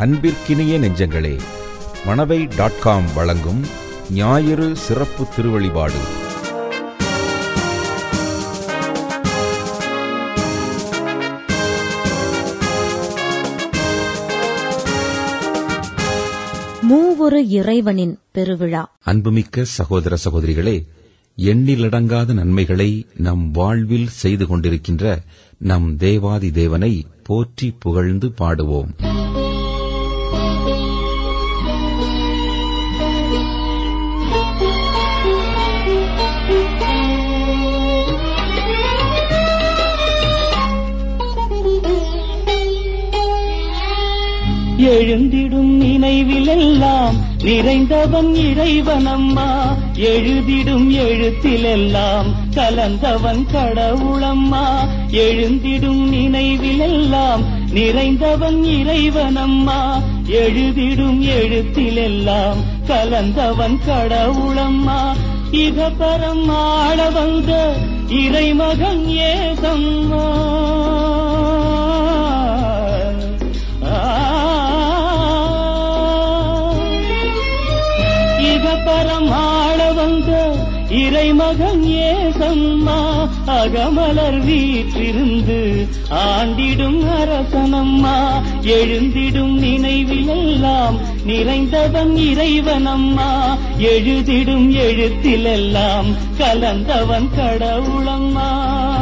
அன்பிற்கினிய நெஞ்சங்களே Manavai dot com வழங்கும் ஞாயிறு சிறப்பு திருவழிபாடு மூவொரு இறைவனின் பெருவிழா அன்புமிக்க சகோதர சகோதரிகளே எண்ணிலடங்காத நன்மைகளை நம் வாழ்வில் செய்து கொண்டிருக்கின்ற நம் தேவாதி தேவனை போற்றி புகழ்ந்து பாடுவோம் எழுந்திடும் நினைவிலெல்லாம் நிறைந்தவன் இறைவனம்மா எழுதிடும் எழுத்திலெல்லாம் கலந்தவன் கடவுளம்மா எழுந்திடும் நினைவிலெல்லாம் நிறைந்தவன் இறைவனம்மா எழுதிடும் எழுத்திலெல்லாம் கலந்தவன் கடவுளம்மா இகபரம் ஆள வந்த இறைமகன் ஏதம்மா இகபரமாள வந்த இறைமகன் ஏசம்மா அகமலர் வீற்றிருந்து ஆண்டிடும் அரசனம்மா எழுந்திடும் நினைவிலெல்லாம் நிறைந்தவன் இறைவனம்மா எழுதிடும் எழுத்திலெல்லாம் கலந்தவன் கடவுளம்மா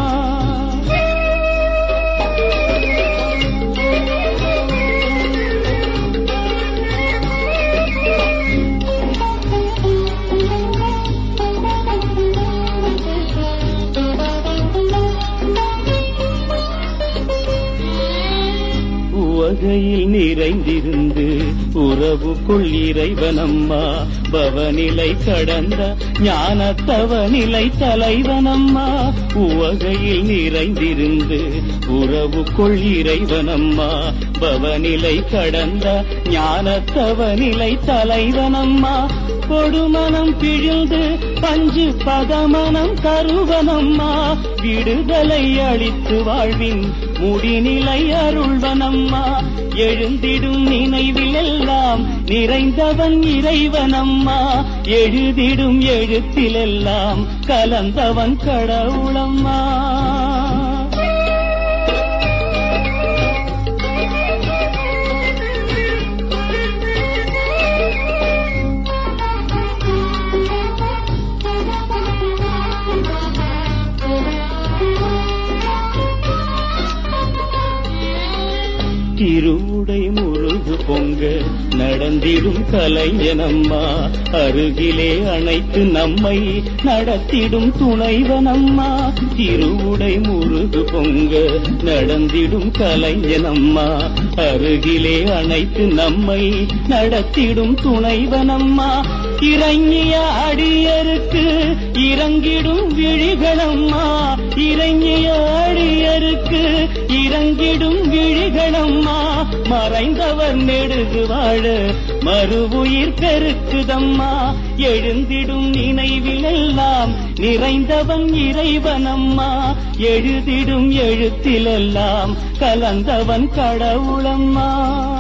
உவகையில் நிறைந்திருந்து உறவுக்குள் இறைவனம்மா பவநிலை கடந்த ஞானத்தவநிலை தலைவனம்மா உவகையில் நிறைந்திருந்து உறவுக்குள் இறைவனம்மா பவநிலை கடந்த ஞானத்தவநிலை தலைவனம்மா கொடுமனம் பிழிந்து பஞ்சு பதமனம் கருவனம்மா விடுதலை அளித்து வாழ்வின் முடிநிலை அருள்வனம்மா எழுந்திடும் நினைவிலெல்லாம் நிறைந்தவன் இறைவனம்மா எழுதிடும் எழுத்திலெல்லாம் கலந்தவன் கடவுளம்மா திருவுடை முருகு பொங்க நடந்திடும் கலைஞனம்மா அருகிலே அணைத்து நம்மை நடத்திடும் துணைவனம்மா திருவுடை முருகு பொங்க நடந்திடும் கலைஞனம்மா அருகிலே அணைத்து நம்மை நடத்திடும் துணைவனம்மா இறங்கிய அடியருக்கு இறங்கிடும் விழிகளம்மா இறங்கிய அடியருக்கு இறங்கிடும் விழிகளம்மா மறைந்தவர் நெடுகு வாழ மறுவுயிர் பெருக்குதம்மா எழுந்திடும் நினைவிலெல்லாம் நிறைந்தவன் இறைவனம்மா எழுதிடும் எழுத்திலெல்லாம் கலந்தவன் கடவுளம்மா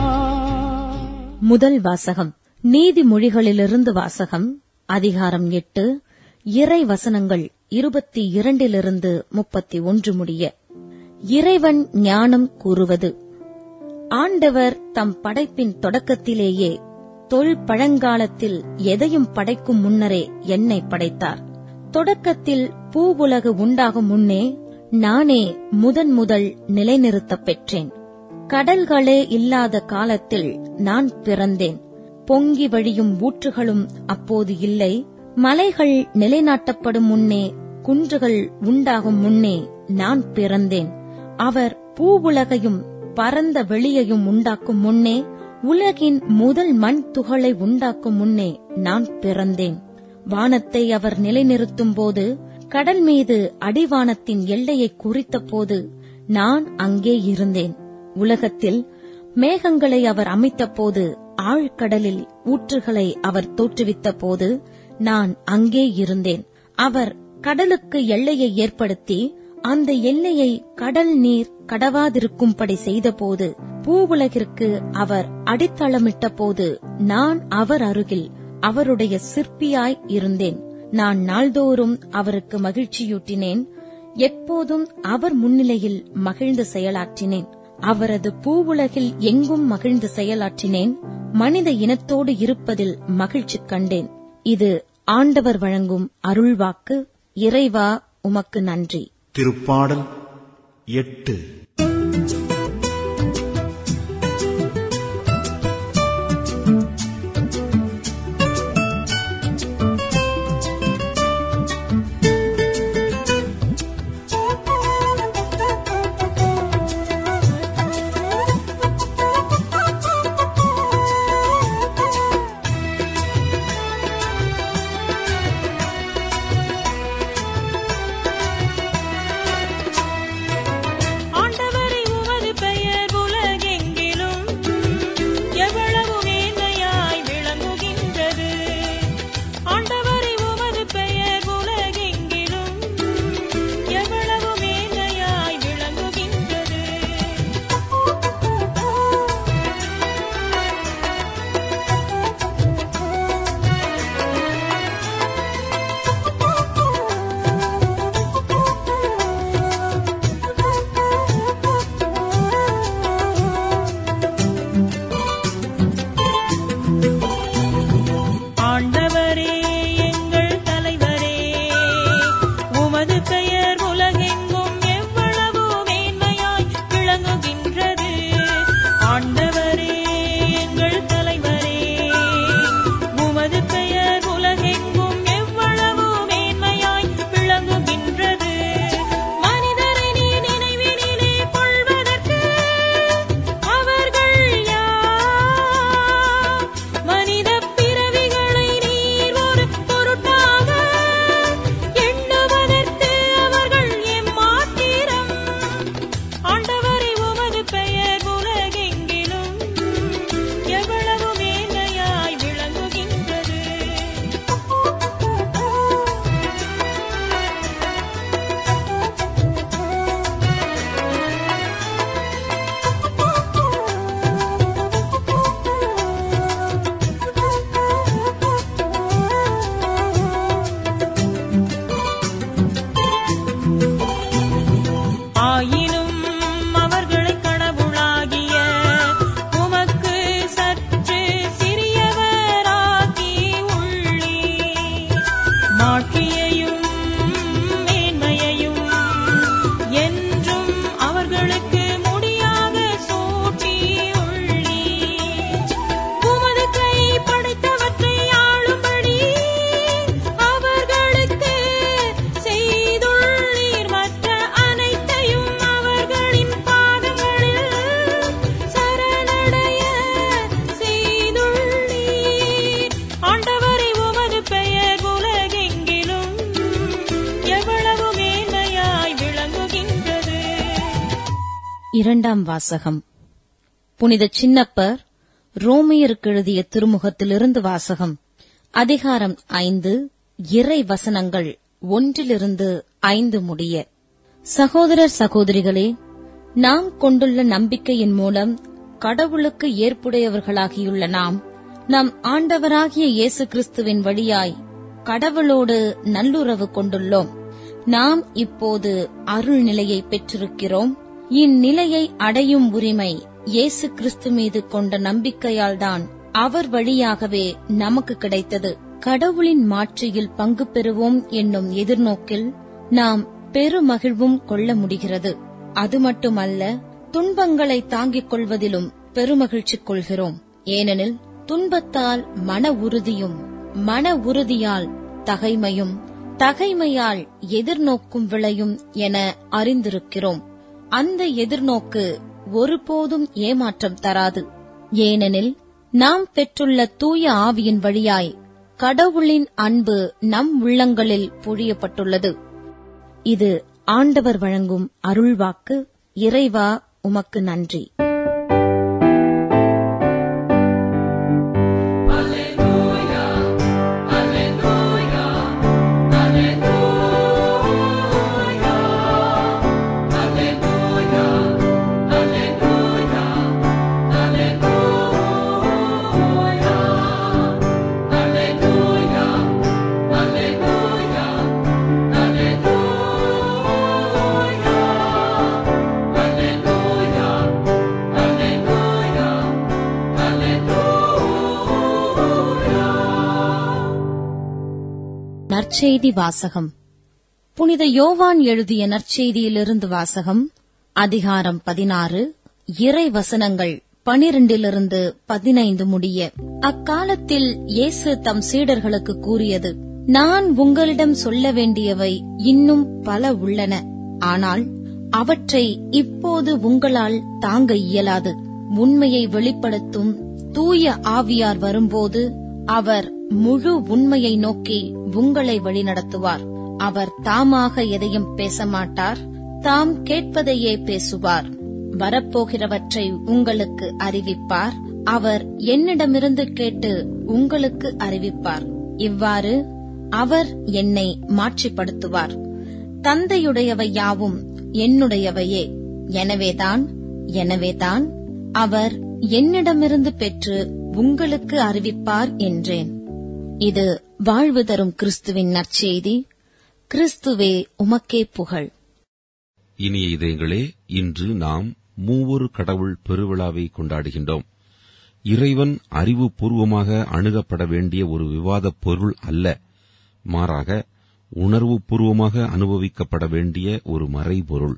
முதல் வாசகம் நீதிமொழிகளிலிருந்து வாசகம் அதிகாரம் எட்டு இறை வசனங்கள் இருபத்தி இரண்டிலிருந்து முப்பத்தி ஒன்று முடிய இறைவன் ஞானம் கூறுவது ஆண்டவர் தம் படைப்பின் தொடக்கத்திலேயே தொல் பழங்காலத்தில் எதையும் படைக்கும் முன்னரே என்னை படைத்தார் தொடக்கத்தில் பூவுலகு உண்டாகும் முன்னே நானே முதன் முதல் நிலைநிறுத்தப் பெற்றேன் கடல்களே இல்லாத காலத்தில் நான் பிறந்தேன் பொங்கி வழியும் ஊற்றுகளும் அப்போது இல்லை மலைகள் நிலைநாட்டப்படும் முன்னே குன்றுகள் உண்டாகும் முன்னே நான் பிறந்தேன் அவர் பூவுலகையும் பரந்த வெளியையும் உண்டாக்கும் முன்னே உலகின் முதல் மண் துகளை உண்டாக்கும் முன்னே நான் பிறந்தேன் வானத்தை அவர் நிலைநிறுத்தும் போது கடல் மீது அடிவானத்தின் எல்லையை குறித்த போது நான் அங்கே இருந்தேன் உலகத்தில் மேகங்களை அவர் அமைத்த போது ஆழ்கடலில் ஊற்றுகளை அவர் தோற்றுவித்த போது நான் அங்கே இருந்தேன் அவர் கடலுக்கு எல்லையை ஏற்படுத்தி அந்த எல்லையை கடல் நீர் கடவாதிருக்கும்படி செய்தபோது பூவுலகிற்கு அவர் அடித்தளமிட்ட போது நான் அவர் அருகில் அவருடைய சிற்பியாய் இருந்தேன் நான் நாள்தோறும் அவருக்கு மகிழ்ச்சியூட்டினேன் எப்போதும் அவர் முன்னிலையில் மகிழ்ந்து செயலாற்றினேன் அவரது பூவுலகில் எங்கும் மகிழ்ந்து செயலாற்றினேன் மனித இனத்தோடு இருப்பதில் மகிழ்ச்சி கண்டேன் இது ஆண்டவர் வழங்கும் அருள்வாக்கு இறைவா உமக்கு நன்றி திருப்பாடல் எட்டு ஆண்டவரை உமது பெயர் உலகெங்கிலும் எவ்வளவு மேன்மையாய் விளங்குகின்றது ஆண்டவரை உமது பெயர் உலகெங்கிலும் எவ்வளவு மேன்மையாய் விளங்குகின்றது ஆண்டவரே எங்கள் தலைவரே உமது பெயர் உலகெங்கும் எவ்வளவு மேன்மையாய் விளங்குகின்றது ஆண்டவரே எங்கள் தலைவரே உமது பெயர் உலகெங்கும் எவ்வளவு மேன்மையாய் விளங்குகின்றது மனிதரை நீ நினைவினிலே கொள்வதற்கு அவர்கள் யார் மனித பிறவிகளை நீர் ஒரு பொருட்டாக எண்ணுவதற்கு அவர்கள் எம்மாத்திரம் ஆண்டவரை உமது பெயர் உலகெங்கிலும் எவ்வளவு மேன்மையாய் விளங்குகின்றது ஆயினும் அவர்களை கடவுளாகிய உமக்கு சற்று சிறியவராக்கி உள்ளி மாட்சியையும் மேன்மையையும் என்றும் அவர்களுக்கு முடியாக சூட்டி உள்ளி உமது கை படைத்தவற்றை ஆளும்படி அவர்களுக்கு செய்துள்ளீர் மற்ற அனைத்தையும் அவர்களின் பாதங்களில் சரணடைய செய்துள்ளீர் ஆண்டவரை உமது பெயர் உலகெங்கிலும் எவ்வளவு மேன்மையாய் விளங்குகின்றது இரண்டாம் வாசகம் புனித சின்னப்பர் ரோமியருக்கு எழுதிய திருமுகத்திலிருந்து வாசகம் அதிகாரம் ஐந்து இறை வசனங்கள் ஒன்றிலிருந்து ஐந்து முடிய சகோதரர் சகோதரிகளே நாம் கொண்டுள்ள நம்பிக்கையின் மூலம் கடவுளுக்கு ஏற்புடையவர்களாகியுள்ள நாம் நம் ஆண்டவராகிய இயேசு கிறிஸ்துவின் வழியாய் கடவுளோடு நல்லுறவு கொண்டுள்ளோம் நாம் இப்போது அருள் நிலையை பெற்றிருக்கிறோம் இந்நிலையை அடையும் உரிமை இயேசு கிறிஸ்து மீது கொண்ட நம்பிக்கையால்தான் அவர் வழியாகவே நமக்கு கிடைத்தது கடவுளின் மாட்சியில் பங்கு பெறுவோம் என்னும் எதிர்நோக்கில் நாம் பெருமகிழ்வும் கொள்ள முடிகிறது அது மட்டுமல்ல துன்பங்களை தாங்கிக் கொள்வதிலும் பெருமகிழ்ச்சி கொள்கிறோம் ஏனெனில் துன்பத்தால் மன உறுதியும் மன உறுதியால் தகைமையும் தகைமையால் எதிர்நோக்கும் விளையும் என அறிந்திருக்கிறோம் அந்த எதிர்நோக்கு ஒருபோதும் ஏமாற்றம் தராது ஏனெனில் நாம் பெற்றுள்ள தூய ஆவியின் வழியாய் கடவுளின் அன்பு நம் உள்ளங்களில் பொழியப்பட்டுள்ளது இது ஆண்டவர் வழங்கும் அருள்வாக்கு இறைவா உமக்கு நன்றி Alleluia, Alleluia, Alleluia. நற்செய்தி வாசகம் புனித யோவான் எழுதிய நற்செய்தியிலிருந்து வாசகம் அதிகாரம் பதினாறு இறை வசனங்கள் பனிரெண்டிலிருந்து பதினைந்து முடிய அக்காலத்தில் இயேசு தம் சீடர்களுக்கு கூறியது நான் உங்களிடம் சொல்ல வேண்டியவை இன்னும் பல உள்ளன ஆனால் அவற்றை இப்போது உங்களால் தாங்க இயலாது உண்மையை வெளிப்படுத்தும் தூய ஆவியார் வரும்போது அவர் முழு உண்மையை நோக்கி உங்களை வழிநடத்துவார் அவர் தாமாக எதையும் பேச மாட்டார் தாம் கேட்பதையே பேசுவார் வரப்போகிறவற்றை உங்களுக்கு அறிவிப்பார் அவர் என்னிடமிருந்து கேட்டு உங்களுக்கு அறிவிப்பார் இவ்வாறு அவர் என்னை மாட்சிப்படுத்துவார் தந்தையுடையவை யாவும் என்னுடையவையே எனவேதான் எனவேதான் அவர் என்னிடமிருந்து பெற்று உங்களுக்கு அறிவிப்பார் என்றேன் இது வாழ்வு தரும் கிறிஸ்துவின் நற்செய்தி கிறிஸ்துவே உமக்கே புகழ் இனிய இதயங்களே இன்று நாம் மூவொரு கடவுள் பெருவிழாவை கொண்டாடுகின்றோம் இறைவன் அறிவுபூர்வமாக அணுகப்பட வேண்டிய ஒரு விவாதப் பொருள் அல்ல மாறாக உணர்வுபூர்வமாக அனுபவிக்கப்பட வேண்டிய ஒரு மறைபொருள்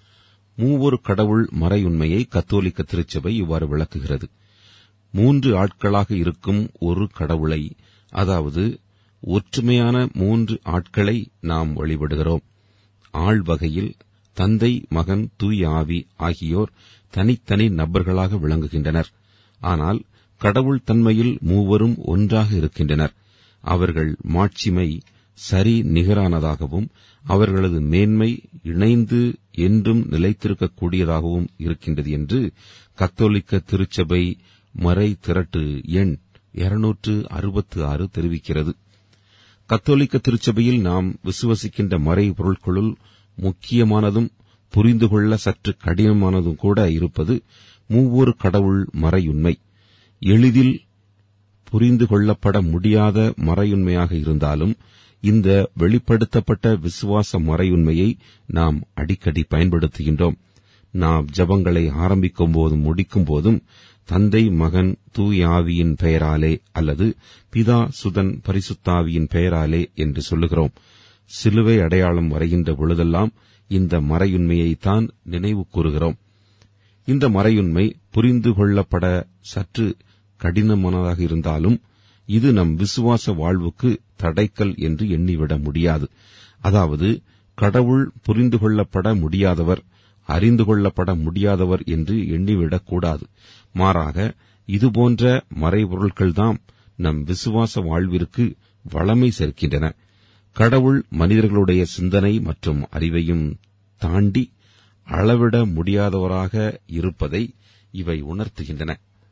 மூவொரு கடவுள் மறையுண்மையை கத்தோலிக்க திருச்சபை இவ்வாறு விளக்குகிறது மூன்று ஆட்களாக இருக்கும் ஒரு கடவுளை அதாவது ஒற்றுமையான மூன்று ஆட்களை நாம் வழிபடுகிறோம் ஆள் வகையில் தந்தை மகன் தூய ஆவி ஆகியோர் தனித்தனி நபர்களாக விளங்குகின்றனர் ஆனால் கடவுள் தன்மையில் மூவரும் ஒன்றாக இருக்கின்றனர் அவர்கள் மாட்சிமை சரி நிகரானதாகவும் அவர்களது மேன்மை இணைந்து என்றும் நிலைத்திருக்கக்கூடியதாகவும் இருக்கின்றது என்று கத்தோலிக்க திருச்சபை மறை திரட்டு எண் இருநூற்று அறுபத்து ஆறு தெரிவிக்கிறது கத்தோலிக்க திருச்சபையில் நாம் விசுவசிக்கின்ற மறை பொருட்களுள் முக்கியமானதும் புரிந்து கொள்ள சற்று கடினமானதும் கூட இருப்பது மூவொரு கடவுள் மறையுண்மை எளிதில் புரிந்து கொள்ளப்பட முடியாத மறையுண்மையாக இருந்தாலும் இந்த வெளிப்படுத்தப்பட்ட விசுவாச மறையுண்மையை நாம் அடிக்கடி பயன்படுத்துகின்றோம் நாம் ஜபங்களை ஆரம்பிக்கும் போதும் முடிக்கும் போதும் தந்தை மகன் தூய ஆவியின் பெயராலே அல்லது பிதா சுதன் பரிசுத்தாவியின் பெயராலே என்று சொல்லுகிறோம் சிலுவை அடையாளம் வரைகின்ற பொழுதெல்லாம் இந்த மறையுண்மையைத்தான் நினைவு கூறுகிறோம் இந்த மறையுண்மை புரிந்து கொள்ளப்பட சற்று கடினமானதாக இருந்தாலும் இது நம் விசுவாச வாழ்வுக்கு தடைக்கல் என்று எண்ணிவிட முடியாது அதாவது கடவுள் புரிந்து கொள்ளப்பட முடியாதவர் அறிந்து கொள்ளப்பட முடியாதவர் என்று எண்ணிவிடக் கூடாது மாறாக இதுபோன்ற மறைபொருட்கள்தாம் நம் விசுவாச வாழ்விற்கு வளமை சேர்க்கின்றன கடவுள் மனிதர்களுடைய சிந்தனை மற்றும் அறிவையும் தாண்டி அளவிட முடியாதவராக இருப்பதை இவை உணர்த்துகின்றன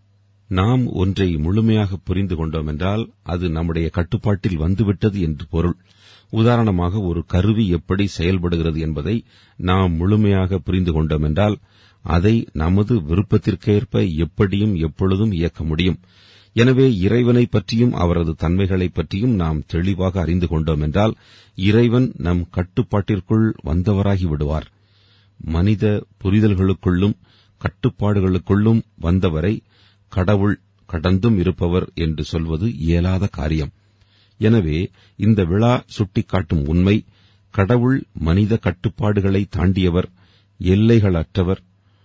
நாம் ஒன்றை முழுமையாக புரிந்து கொண்டோம் என்றால் அது நம்முடைய கட்டுப்பாட்டில் வந்துவிட்டது என்று பொருள் உதாரணமாக ஒரு கருவி எப்படி செயல்படுகிறது என்பதை நாம் முழுமையாக புரிந்து கொண்டோம் என்றால் அதை நமது விருப்பத்திற்கேற்ப எப்படியும் எப்பொழுதும் இயக்க முடியும் எனவே இறைவனை பற்றியும் அவரது தன்மைகளைப் பற்றியும் நாம் தெளிவாக அறிந்து கொண்டோம் என்றால் இறைவன் நம் கட்டுப்பாட்டிற்குள் வந்தவராகி விடுவார் மனித புரிதல்களுக்குள்ளும் கட்டுப்பாடுகளுக்குள்ளும் வந்தவரை கடவுள் கடந்தும் இருப்பவர் என்று சொல்வது இயலாத காரியம் எனவே இந்த விழா சுட்டிக்காட்டும் உண்மை கடவுள் மனித கட்டுப்பாடுகளை தாண்டியவர் எல்லைகளற்றவர்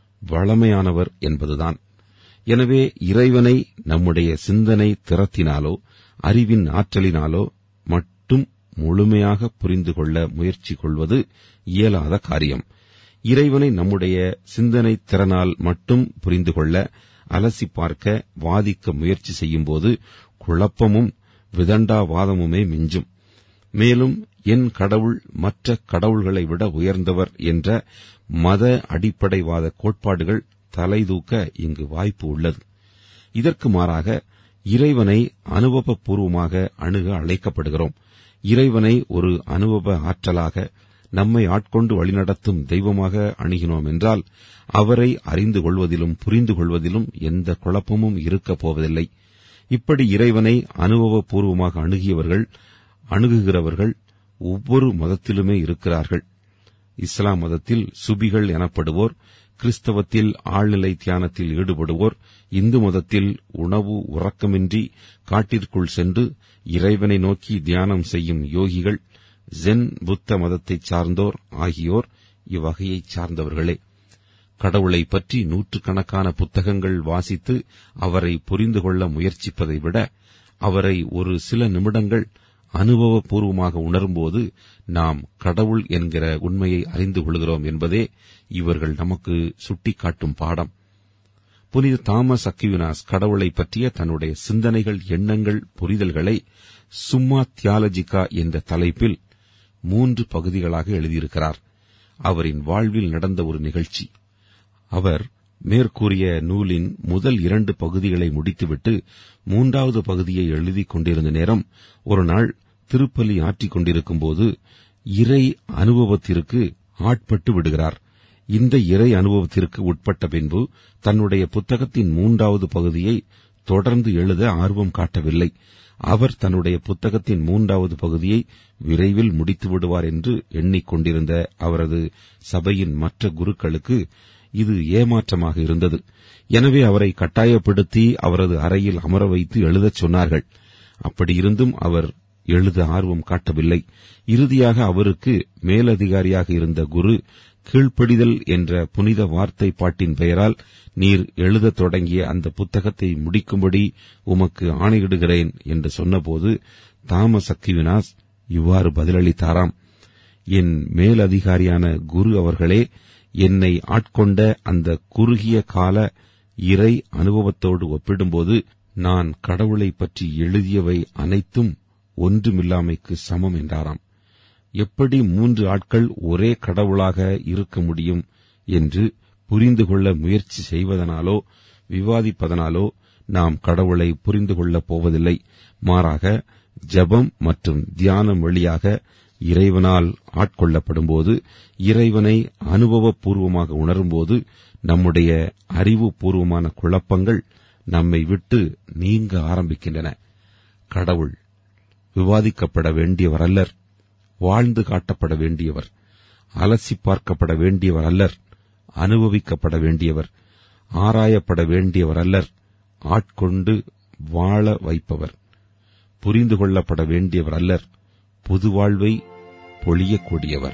வளமையானவர் என்பதுதான் எனவே இறைவனை நம்முடைய சிந்தனை திறத்தினாலோ அறிவின் ஆற்றலினாலோ மட்டும் முழுமையாக புரிந்து கொள்ள முயற்சி கொள்வது இயலாத காரியம் இறைவனை நம்முடைய சிந்தனை திறனால் மட்டும் புரிந்து கொள்ள அலசி பார்க்க வாதிக்க முயற்சி செய்யும்போது குழப்பமும் விதண்டாவாதமுமே மிஞ்சும் மேலும் என் கடவுள் மற்ற கடவுள்களை விட உயர்ந்தவர் என்ற மத அடிப்படைவாத கோட்பாடுகள் தலைதூக்க இங்கு வாய்ப்பு உள்ளது இதற்கு மாறாக இறைவனை அனுபவபூர்வமாக அணுக அழைக்கப்படுகிறோம் இறைவனை ஒரு அனுபவ ஆற்றலாக நம்மை ஆட்கொண்டு வழிநடத்தும் தெய்வமாக அணுகினோம் என்றால் அவரை அறிந்து கொள்வதிலும் புரிந்து கொள்வதிலும் எந்த குழப்பமும் இருக்கப் போவதில்லை இப்படி இறைவனை அனுபவபூர்வமாக அணுகியவர்கள் அணுகுகிறவர்கள் ஒவ்வொரு மதத்திலுமே இருக்கிறார்கள் இஸ்லாம் மதத்தில் சுபிகள் எனப்படுவோர் கிறிஸ்தவத்தில் ஆழ்நிலை தியானத்தில் ஈடுபடுவோர் இந்து மதத்தில் உணவு உறக்கமின்றி காட்டிற்குள் சென்று இறைவனை நோக்கி தியானம் செய்யும் யோகிகள் ஜென் புத்த மதத்தைச் சார்ந்தோர் ஆகியோர் இவ்வகையைச் சார்ந்தவர்களே கடவுளை பற்றி நூற்றுக்கணக்கான புத்தகங்கள் வாசித்து அவரை புரிந்து கொள்ள முயற்சிப்பதை விட அவரை ஒரு சில நிமிடங்கள் அனுபவபூர்வமாக உணரும்போது நாம் கடவுள் என்கிற உண்மையை அறிந்து கொள்கிறோம் என்பதே இவர்கள் நமக்கு சுட்டிக்காட்டும் பாடம் புனித தாமஸ் அக்வினாஸ் கடவுளை பற்றிய தன்னுடைய சிந்தனைகள் எண்ணங்கள் புரிதல்களை சும்மா தியாலஜிகா என்ற தலைப்பில் மூன்று பகுதிகளாக எழுதியிருக்கிறார் அவரின் வாழ்வில் நடந்த ஒரு நிகழ்ச்சி அவர் மேற்கூறிய நூலின் முதல் இரண்டு பகுதிகளை முடித்துவிட்டு மூன்றாவது பகுதியை எழுதிக் கொண்டிருந்த நேரம் ஒரு நாள் திருப்பலி ஆற்றிக் கொண்டிருக்கும்போது இறை அனுபவத்திற்கு ஆட்பட்டு விடுகிறார் இந்த இறை அனுபவத்திற்கு உட்பட்ட பின்பு தன்னுடைய புத்தகத்தின் மூன்றாவது பகுதியை தொடர்ந்து எழுத ஆர்வம் காட்டவில்லை அவர் தன்னுடைய புத்தகத்தின் மூன்றாவது பகுதியை விரைவில் முடித்து விடுவார் என்று எண்ணிக்கொண்டிருந்த அவரது சபையின் மற்ற குருக்களுக்கு இது ஏமாற்றமாக இருந்தது எனவே அவரை கட்டாயப்படுத்தி அவரது அறையில் அமர வைத்து எழுதச் சொன்னார்கள் அப்படியிருந்தும் அவர் எழுத ஆர்வம் காட்டவில்லை இறுதியாக அவருக்கு மேலதிகாரியாக இருந்த குரு கீழ்ப்படிதல் என்ற புனித வார்த்தை பாட்டின் பெயரால் நீர் எழுதத் தொடங்கிய அந்த புத்தகத்தை முடிக்கும்படி உமக்கு ஆணையிடுகிறேன் என்று சொன்னபோது தாமஸ் அக்கிவினாஸ் இவ்வாறு பதிலளித்தாராம் என் மேலதிகாரியான குரு அவர்களே என்னை ஆட்கொண்ட அந்த குறுகிய கால இறை அனுபவத்தோடு ஒப்பிடும்போது நான் கடவுளை பற்றி எழுதியவை அனைத்தும் ஒன்றுமில்லாமைக்கு சமம் என்றாராம் எப்படி மூன்று ஆட்கள் ஒரே கடவுளாக இருக்க முடியும் என்று புரிந்து கொள்ள முயற்சி செய்வதனாலோ விவாதிப்பதனாலோ நாம் கடவுளை புரிந்து கொள்ளப் போவதில்லை மாறாக ஜெபம் மற்றும் தியானம் வழியாக இறைவனால் ஆட்கொள்ளப்படும்போது இறைவனை அனுபவபூர்வமாக உணரும்போது நம்முடைய அறிவுபூர்வமான குழப்பங்கள் நம்மை விட்டு நீங்க ஆரம்பிக்கின்றன கடவுள் விவாதிக்கப்பட வேண்டியவர் அல்லர் வாழ்ந்து காட்டப்பட வேண்டியவர் அலசி பார்க்கப்பட வேண்டியவர் அல்லர் அனுபவிக்கப்பட வேண்டியவர் ஆராயப்பட வேண்டியவர் அல்லர் ஆட்கொண்டு வாழ வைப்பவர் புரிந்து கொள்ளப்பட வேண்டியவர் அல்லர் புது வாழ்வை பொழியக்கூடியவர்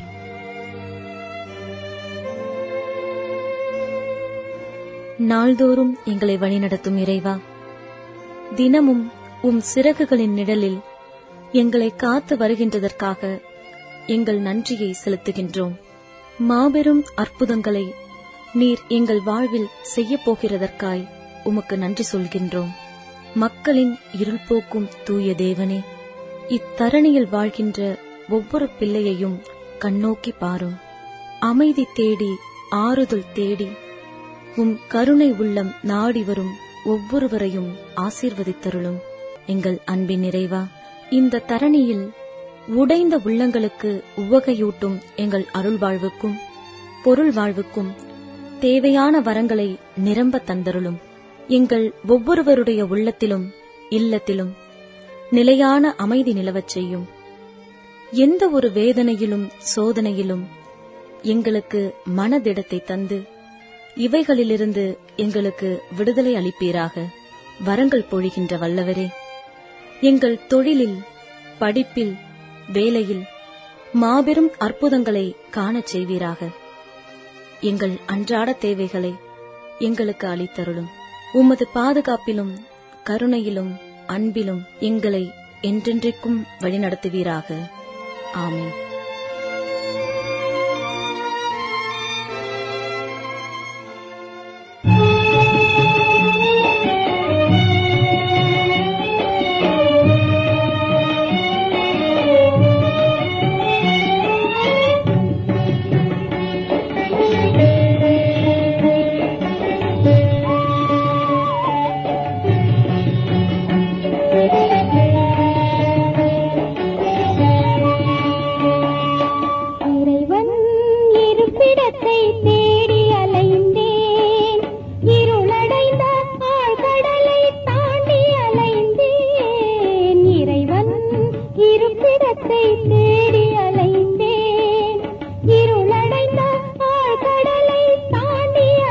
நாள்தோறும் எங்களை வழிநடத்தும் இறைவா தினமும் உம் சிறகுகளின் நிழலில் எங்களை காத்து வருகின்றதற்காக எங்கள் நன்றியை செலுத்துகின்றோம் மாபெரும் அற்புதங்களை நீர் எங்கள் வாழ்வில் செய்யப் போகிறதற்காய் உமக்கு நன்றி சொல்கின்றோம் மக்களின் இருள் போக்கும் தூய தேவனே இத்தரணியில் வாழ்கின்ற ஒவ்வொரு பிள்ளையையும் கண்ணோக்கி பாரும் அமைதி தேடி ஆறுதல் தேடி உம் கருணை உள்ளம் நாடி வரும் ஒவ்வொருவரையும் ஆசீர்வதித்தருளும் எங்கள் அன்பின் நிறைவா இந்த தரணியில் உடைந்த உள்ளங்களுக்கு உவகையூட்டும் எங்கள் அருள் வாழ்வுக்கும் பொருள் வாழ்வுக்கும் தேவையான வரங்களை நிரம்ப தந்தருளும் எங்கள் ஒவ்வொருவருடைய உள்ளத்திலும் இல்லத்திலும் நிலையான அமைதி நிலவச் செய்யும் எந்த ஒரு வேதனையிலும் சோதனையிலும் எங்களுக்கு மனதிடத்தை தந்து இவைகளிலிருந்து எங்களுக்கு விடுதலை அளிப்பீராக வரங்கள் பொழிகின்ற வல்லவரே எங்கள் தொழிலில் படிப்பில் வேலையில் மாபெரும் அற்புதங்களை காணச் செய்வீராக எங்கள் அன்றாட தேவைகளை எங்களுக்கு அளித்தருளும் உமது பாதுகாப்பிலும் கருணையிலும் அன்பிலும் எங்களை என்றென்றைக்கும் வழிநடத்துவீராக ஆமென் இறைவன் இருப்பிடத்தை தேடி அலைந்தேன் இருளடைந்த ஆழ்கடலை தாண்டி அலைந்தேன் இறைவன் இருப்பிடத்தை தேடி அலைந்தேன் இருளடைந்த ஆழ்கடலை தாண்டி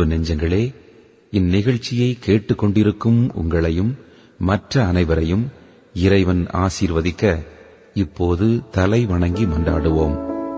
அன்பு நெஞ்சங்களே இந்நிகழ்ச்சியை கேட்டுக்கொண்டிருக்கும் உங்களையும் மற்ற அனைவரையும் இறைவன் ஆசீர்வதிக்க இப்போது தலை வணங்கி மன்றாடுவோம்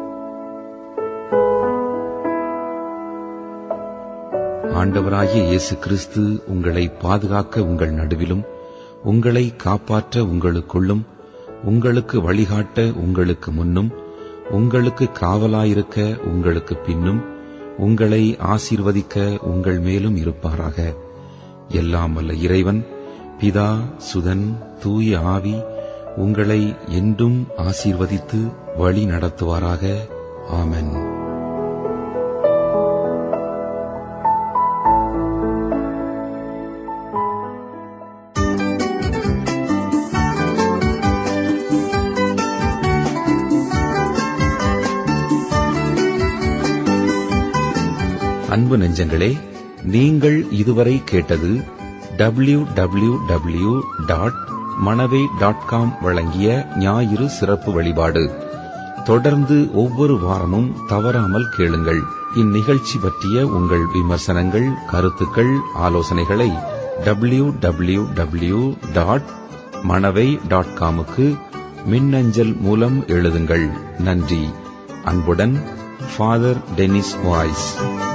ஆண்டவராகிய இயேசு கிறிஸ்து உங்களை பாதுகாக்க உங்கள் நடுவிலும் உங்களை காப்பாற்ற உங்களுக்குள்ளும் உங்களுக்கு வழிகாட்ட உங்களுக்கு முன்னும் உங்களுக்கு காவலாயிருக்க உங்களுக்கு பின்னும் உங்களை ஆசீர்வதிக்க உங்கள் மேலும் இருப்பாராக எல்லாம் வல்ல இறைவன் பிதா சுதன் தூய ஆவி உங்களை என்றும் ஆசீர்வதித்து வழி நடத்துவாராக ஆமென் அன்பு நெஞ்சங்களே நீங்கள் இதுவரை கேட்டது W W W dot Manavai dot com வழங்கிய ஞாயிறு சிறப்பு வழிபாடு தொடர்ந்து ஒவ்வொரு வாரமும் தவறாமல் கேளுங்கள் இந்நிகழ்ச்சி பற்றிய உங்கள் விமர்சனங்கள் கருத்துக்கள் ஆலோசனைகளை W W W dot Manavai dot காமுக்கு மின்னஞ்சல் மூலம் எழுதுங்கள் நன்றி அன்புடன் ஃபாதர் டெனிஸ் வாய்ஸ்